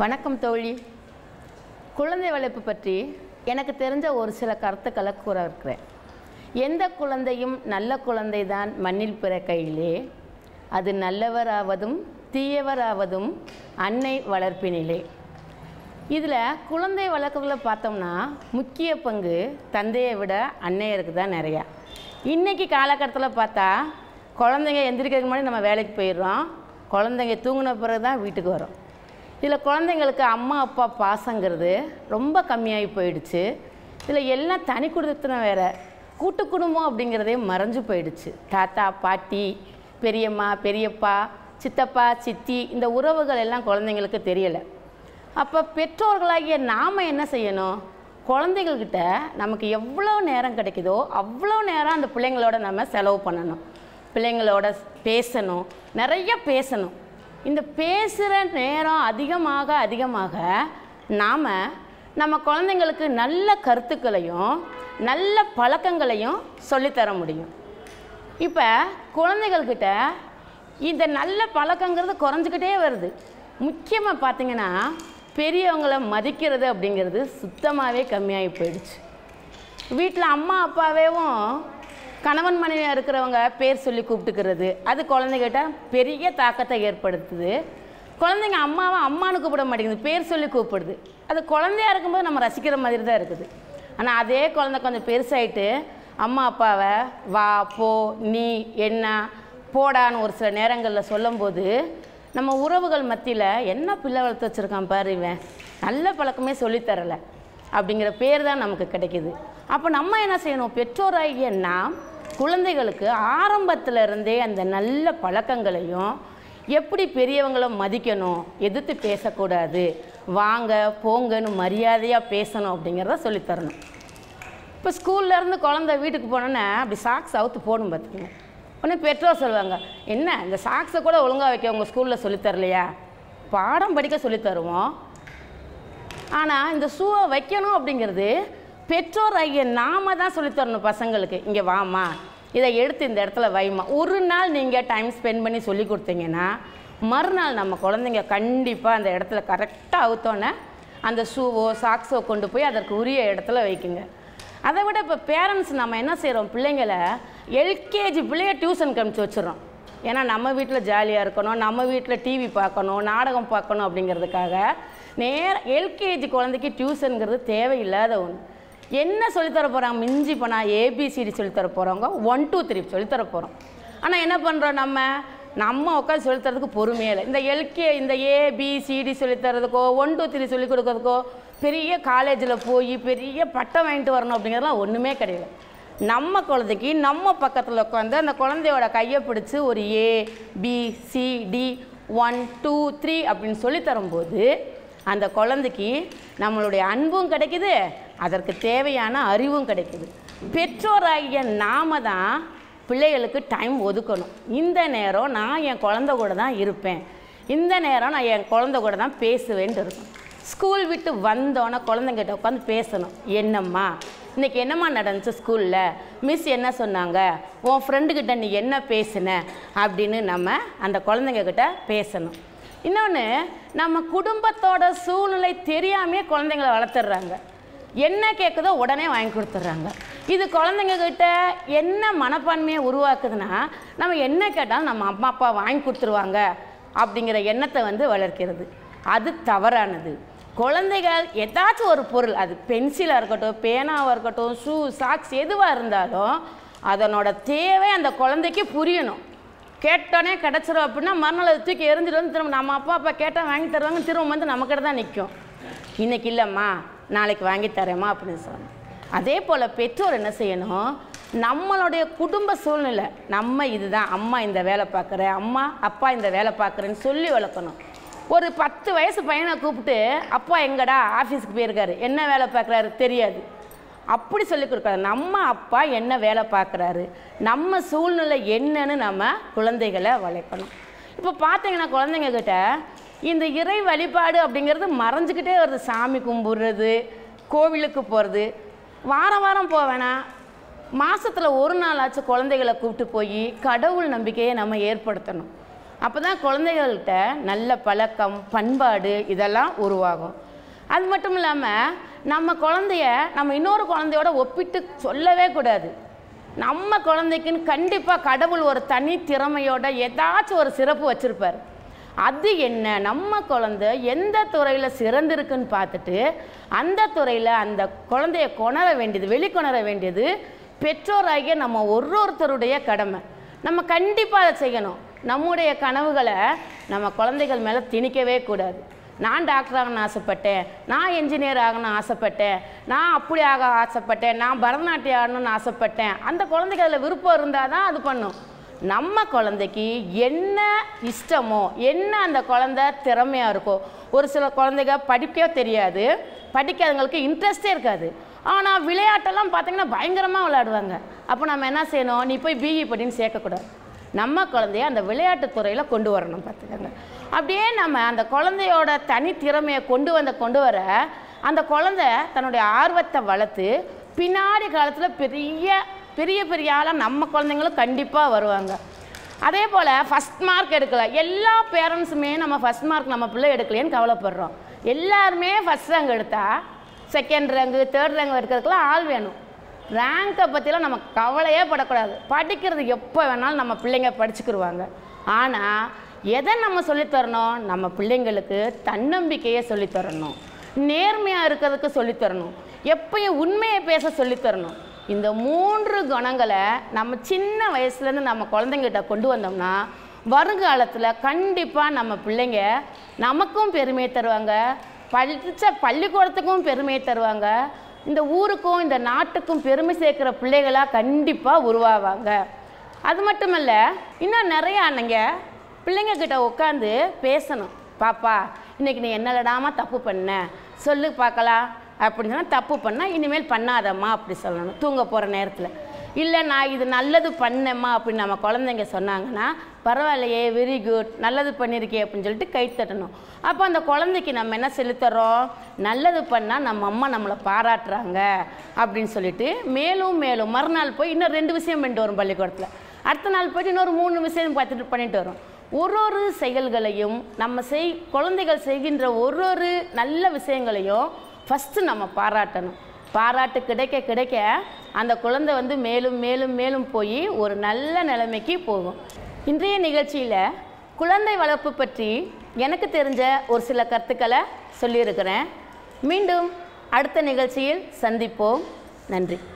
வணக்கம் தோழி குழந்தை வளர்ப்பு பற்றி எனக்கு தெரிஞ்ச ஒரு சில கருத்துக்களை கூற இருக்கிறேன் எந்த குழந்தையும் நல்ல குழந்தை தான் மண்ணில் பிறக்கையிலே அது நல்லவராவதும் தீயவராவதும் அன்னை வளர்ப்பினிலே இதில் குழந்தை வளர்க்குறதுல பார்த்தோம்னா முக்கிய பங்கு தந்தையை விட அன்னையருக்கு தான் நிறையா இன்றைக்கி காலகட்டத்தில் பார்த்தா குழந்தைங்க எந்திரிக்கிறதுக்கு முன்னாடி நம்ம வேலைக்கு போயிடுறோம் குழந்தைங்க தூங்கின பிறகு தான் வீட்டுக்கு வரோம் இதில் குழந்தைங்களுக்கு அம்மா அப்பா பாசங்கிறது ரொம்ப கம்மியாகி போயிடுச்சு இதில் எல்லாம் தனி குடும்பத்தினம் வேற கூட்டு குடும்பம் அப்படிங்கிறதே மறைஞ்சு போயிடுச்சு தாத்தா பாட்டி பெரியம்மா பெரியப்பா சித்தப்பா சித்தி இந்த உறவுகள் எல்லாம் குழந்தைங்களுக்கு தெரியலை அப்போ பெற்றோர்களாகிய நாம் என்ன செய்யணும் குழந்தைகள்கிட்ட நமக்கு எவ்வளோ நேரம் கிடைக்குதோ அவ்வளோ நேரம் அந்த பிள்ளைங்களோட நம்ம செலவு பண்ணணும் பிள்ளைங்களோட பேசணும் நிறைய பேசணும் இந்த பேசுகிற நேரம் அதிகமாக அதிகமாக நாம் நம்ம குழந்தைங்களுக்கு நல்ல கருத்துக்களையும் நல்ல பழக்கங்களையும் சொல்லித்தர முடியும் இப்போ குழந்தைகள்கிட்ட இந்த நல்ல பழக்கங்கிறது குறைஞ்சிக்கிட்டே வருது முக்கியமாக பார்த்தீங்கன்னா பெரியவங்கள மதிக்கிறது அப்படிங்கிறது சுத்தமாகவே கம்மியாகி போயிடுச்சு வீட்டில் அம்மா அப்பாவேவும் கணவன் மனைவியாக இருக்கிறவங்க பேர் சொல்லி கூப்பிட்டுக்கிறது அது குழந்தைகிட்ட பெரிய தாக்கத்தை ஏற்படுத்துது குழந்தைங்க அம்மாவை அம்மானு கூப்பிட மாட்டேங்குது பேர் சொல்லி கூப்பிடுது அது குழந்தையா இருக்கும்போது நம்ம ரசிக்கிற மாதிரி தான் இருக்குது ஆனால் அதே குழந்தை கொஞ்சம் பெருசாயிட்டு அம்மா அப்பாவை வா போ நீ என்ன போடான்னு ஒரு சில நேரங்களில் சொல்லும்போது நம்ம உறவுகள் மத்தியில் என்ன பிள்ளை வளர்த்து வச்சுருக்கான் பாரு இவன் நல்ல பழக்கமே சொல்லித்தரலை அப்படிங்கிற பேர் தான் நமக்கு கிடைக்குது அப்போ நம்ம என்ன செய்யணும் பெற்றோராகிய நாம் குழந்தைகளுக்கு ஆரம்பத்துல இருந்தே அந்த நல்ல பழக்கங்களையும் எப்படி பெரியவங்கள மதிக்கணும் எதிர்த்து பேசக்கூடாது வாங்க போங்கன்னு மரியாதையாக பேசணும் அப்படிங்கிறத சொல்லித்தரணும் இப்போ ஸ்கூல்லேருந்து குழந்தை வீட்டுக்கு போனோன்னே அப்படி சாக்ஸ் அவுத்து போடும் பார்த்துக்கங்க உடனே பெற்றோர் சொல்லுவாங்க என்ன இந்த சாக்ஸை கூட ஒழுங்காக வைக்க உங்கள் ஸ்கூலில் சொல்லித்தரலையா பாடம் படிக்க சொல்லித்தருவோம் ஆனால் இந்த ஷூவை வைக்கணும் அப்படிங்கிறது பெற்றோர் ஆகிய நாம தான் சொல்லித்தரணும் பசங்களுக்கு இங்கே வாம்மா இதை எடுத்து இந்த இடத்துல வைமா ஒரு நாள் நீங்கள் டைம் ஸ்பெண்ட் பண்ணி சொல்லி கொடுத்தீங்கன்னா மறுநாள் நம்ம குழந்தைங்க கண்டிப்பாக அந்த இடத்துல கரெக்டாக அவுத்தோன்னே அந்த ஷூவோ சாக்ஸோ கொண்டு போய் அதற்கு உரிய இடத்துல வைக்குங்க அதை விட இப்போ பேரண்ட்ஸ் நம்ம என்ன செய்கிறோம் பிள்ளைங்களை எல்கேஜி பிள்ளைய டியூஷனுக்கு அனுப்பிச்சி வச்சிடறோம் ஏன்னா நம்ம வீட்டில் ஜாலியாக இருக்கணும் நம்ம வீட்டில் டிவி பார்க்கணும் நாடகம் பார்க்கணும் அப்படிங்கிறதுக்காக நேர எல்கேஜி குழந்தைக்கு டியூஷனுங்கிறது தேவையில்லாத ஒன்று என்ன சொல்லித்தர போகிறாங்க மிஞ்சி போனால் ஏபிசிடி சொல்லித்தர போகிறவங்க ஒன் டூ த்ரீ சொல்லித்தர போகிறோம் ஆனால் என்ன பண்ணுறோம் நம்ம நம்ம உட்காந்து சொல்லித்தரதுக்கு பொறுமையே இல்லை இந்த எல்கே இந்த ஏபிசிடி சொல்லித்தரதுக்கோ ஒன் டூ த்ரீ சொல்லிக் கொடுக்கறதுக்கோ பெரிய காலேஜில் போய் பெரிய பட்டம் வாங்கிட்டு வரணும் அப்படிங்கிறதுலாம் ஒன்றுமே கிடையாது நம்ம குழந்தைக்கு நம்ம பக்கத்தில் உட்காந்து அந்த குழந்தையோட கையை பிடிச்சி ஒரு A B C D one two three அப்படின்னு சொல்லி தரும்போது அந்த குழந்தைக்கு நம்மளுடைய அன்பும் கிடைக்குது அதற்கு தேவையான அறிவும் கிடைக்குது பெற்றோராகிய நாம தான் பிள்ளைகளுக்கு டைம் ஒதுக்கணும் இந்த நேரம் நான் என் குழந்தை கூட தான் இருப்பேன் இந்த நேரம் நான் என் குழந்தை கூட தான் பேசுவேன்ட்டு இருக்கும் ஸ்கூல் விட்டு வந்தோன்னே குழந்தைங்கிட்ட உட்காந்து பேசணும் என்னம்மா இன்னைக்கு என்னம்மா நடந்துச்சு ஸ்கூலில் மிஸ் என்ன சொன்னாங்க உன் ஃப்ரெண்டுக்கிட்ட நீ என்ன பேசுன அப்படின்னு நம்ம அந்த குழந்தைங்க கிட்ட பேசணும் இன்னொன்று நம்ம குடும்பத்தோட சூழ்நிலை தெரியாமே குழந்தைங்கள வளர்த்துடுறாங்க என்ன கேட்குதோ உடனே வாங்கி கொடுத்துட்றாங்க இது குழந்தைங்க கிட்ட என்ன மனப்பான்மையை உருவாக்குதுன்னா நம்ம என்ன கேட்டாலும் நம்ம அம்மா அப்பா வாங்கி கொடுத்துருவாங்க அப்படிங்கிற எண்ணத்தை வந்து வளர்க்கிறது அது தவறானது குழந்தைகள் ஏதாச்சும் ஒரு பொருள் அது பென்சிலாக இருக்கட்டும் பேனாவாக இருக்கட்டும் ஷூ சாக்ஸ் எதுவாக இருந்தாலும் அதனோட தேவை அந்த குழந்தைக்கு புரியணும் கேட்டோன்னே கிடச்சிரும் அப்படின்னா மறுநாள் அதை தூக்கி எரிஞ்சிட்டு வந்து திரும்ப நம்ம அப்பா அப்பா கேட்டால் வாங்கி தருவாங்க திரும்ப வந்து நம்மக்கிட்ட தான் நிற்கும் இன்னைக்கு இல்லைம்மா நாளைக்கு வாங்கி தரேம்மா அப்படின்னு சொல்லணும் அதே போல் பெற்றோர் என்ன செய்யணும் நம்மளுடைய குடும்ப சூழ்நிலை நம்ம இதுதான் அம்மா இந்த வேலை பார்க்குறேன் அம்மா அப்பா இந்த வேலை பார்க்குறேன்னு சொல்லி வளர்க்கணும் ஒரு பத்து வயசு பையனை கூப்பிட்டு அப்பா எங்கடா ஆஃபீஸுக்கு போயிருக்காரு என்ன வேலை பார்க்குறாரு தெரியாது அப்படி சொல்லி கொடுக்காது நம்ம அப்பா என்ன வேலை பார்க்குறாரு நம்ம சூழ்நிலை என்னன்னு நம்ம குழந்தைகளை வளர்க்கணும் இப்போ பார்த்தீங்கன்னா குழந்தைங்க கிட்ட இந்த இறை வழிபாடு அப்படிங்கிறது மறைஞ்சிக்கிட்டே வருது சாமி கும்பிட்றது கோவிலுக்கு போகிறது வாரம் வாரம் போவேனா மாசத்துல ஒரு நாளாச்சும் குழந்தைகளை கூப்பிட்டு போய் கடவுள் நம்பிக்கையை நம்ம ஏற்படுத்தணும் அப்போ தான் குழந்தைகள்கிட்ட நல்ல பழக்கம் பண்பாடு இதெல்லாம் உருவாகும் அது மட்டும் இல்லாமல் நம்ம குழந்தைய நம்ம இன்னொரு குழந்தையோட ஒப்பிட்டு சொல்லவே கூடாது நம்ம குழந்தைக்குன்னு கண்டிப்பாக கடவுள் ஒரு தனி திறமையோட ஏதாச்சும் ஒரு சிறப்பு வச்சுருப்பார் அது என்ன நம்ம குழந்தை எந்த துறையில் சிறந்திருக்குன்னு பார்த்துட்டு அந்த துறையில் அந்த குழந்தைய கொணர வேண்டியது வெளிக்கொணர வேண்டியது பெற்றோராகிய நம்ம ஒரு ஒருத்தருடைய கடமை நம்ம கண்டிப்பாக அதை செய்யணும் நம்முடைய கனவுகளை நம்ம குழந்தைகள் மேலே திணிக்கவே கூடாது நான் டாக்டர் ஆகணும்னு ஆசைப்பட்டேன் நான் என்ஜினியர் ஆகணும்னு ஆசைப்பட்டேன் நான் அப்படி ஆக ஆசைப்பட்டேன் நான் பரதநாட்டியம் ஆடணும்னு ஆசைப்பட்டேன் அந்த குழந்தைக்கு அதில் விருப்பம் இருந்தால் தான் அது பண்ணும் நம்ம குழந்தைக்கு என்ன இஷ்டமோ என்ன அந்த குழந்தை திறமையாக இருக்கோ ஒரு சில குழந்தைங்க படிக்கவே தெரியாது படிக்காதவங்களுக்கு இன்ட்ரெஸ்டே இருக்காது ஆனால் விளையாட்டெல்லாம் பார்த்தீங்கன்னா பயங்கரமாக விளையாடுவாங்க அப்போ நம்ம என்ன செய்யணும் நீ போய் பிஇ படின்னு சேர்க்கக்கூடாது நம்ம குழந்தைய அந்த விளையாட்டுத் துறையில் கொண்டு வரணும் பார்த்துக்கோங்க அப்படியே நம்ம அந்த குழந்தையோட தனித்திறமையை கொண்டு வந்த கொண்டு வர அந்த குழந்தை தன்னுடைய ஆர்வத்தை வளர்த்து பின்னாடி காலத்தில் பெரிய பெரிய பெரிய ஆளாக நம்ம குழந்தைங்களும் கண்டிப்பாக வருவாங்க அதே போல் ஃபஸ்ட் மார்க் எடுக்கல எல்லா பேரண்ட்ஸுமே நம்ம ஃபஸ்ட் மார்க் நம்ம பிள்ளை எடுக்கலையேன்னு கவலைப்படுறோம் எல்லாருமே ஃபஸ்ட் ரேங்க் எடுத்தா செகண்ட் ரேங்கு தேர்ட் ரேங்க் எடுக்கிறதுக்கெல்லாம் ஆள் வேணும் ரேங்கை பற்றிலாம் நம்ம கவலையே படக்கூடாது படிக்கிறது எப்போ வேணாலும் நம்ம பிள்ளைங்க படிச்சுக்கிருவாங்க ஆனால் எதை நம்ம சொல்லித் தரணும் நம்ம பிள்ளைங்களுக்கு தன்னம்பிக்கையை சொல்லித் தரணும் நேர்மையாக இருக்கிறதுக்கு சொல்லித் தரணும் எப்பயும் உண்மையை பேச சொல்லித் தரணும் இந்த மூன்று குணங்களை நம்ம சின்ன வயசுலேருந்து நம்ம குழந்தைங்கிட்ட கொண்டு வந்தோம்னா வருங்காலத்தில் கண்டிப்பாக நம்ம பிள்ளைங்க நமக்கும் பெருமையை தருவாங்க படித்த பள்ளிக்கூடத்துக்கும் பெருமையை தருவாங்க இந்த ஊருக்கும் இந்த நாட்டுக்கும் பெருமை சேர்க்குற பிள்ளைகளாக கண்டிப்பாக உருவாவாங்க அது மட்டும் இல்ல இன்னும் நிறைய அன்னைங்க பிள்ளைங்க கிட்ட உட்காந்து பேசணும் பாப்பா இன்னைக்கு நீ என்னலடாமா தப்பு பண்ண சொல்லு பார்க்கலாம் அப்படின்னு சொன்னா தப்பு பண்ணால் இனிமேல் பண்ணாதம்மா அப்படி சொல்லணும் தூங்க போகிற நேரத்தில் இல்லை நான் இது நல்லது பண்ணேம்மா அப்படின்னு நம்ம குழந்தைங்க சொன்னாங்கன்னா பரவாயில்லையே வெரி குட் நல்லது பண்ணியிருக்கே அப்படின்னு சொல்லிட்டு கை தட்டணும் அப்போ அந்த குழந்தைக்கு நம்ம என்ன சொல்லித்தரோம் நல்லது பண்ணால் நம்ம அம்மா நம்மளை பாராட்டுறாங்க அப்படின்னு சொல்லிட்டு மேலும் மேலும் மறுநாள் போய் இன்னும் ரெண்டு விஷயம் பண்ணிட்டு வரும் பள்ளிக்கூடத்தில் அடுத்த நாள் போயிட்டு இன்னொரு மூணு விஷயம் பார்த்துட்டு பண்ணிட்டு வரும் ஒரு ஒரு செயல்களையும் நம்ம செய் குழந்தைகள் செய்கின்ற ஒரு ஒரு நல்ல விஷயங்களையும் ஃபஸ்ட்டு நம்ம பாராட்டணும் பாராட்டு கிடைக்க கிடைக்க அந்த குழந்தை வந்து மேலும் மேலும் மேலும் போய் ஒரு நல்ல நிலைமைக்கு போகும் இன்றைய நிகழ்ச்சியில் குழந்தை வளர்ப்பு பற்றி எனக்கு தெரிஞ்ச ஒரு சில கருத்துக்களை சொல்லியிருக்கிறேன் மீண்டும் அடுத்த நிகழ்ச்சியில் சந்திப்போம் நன்றி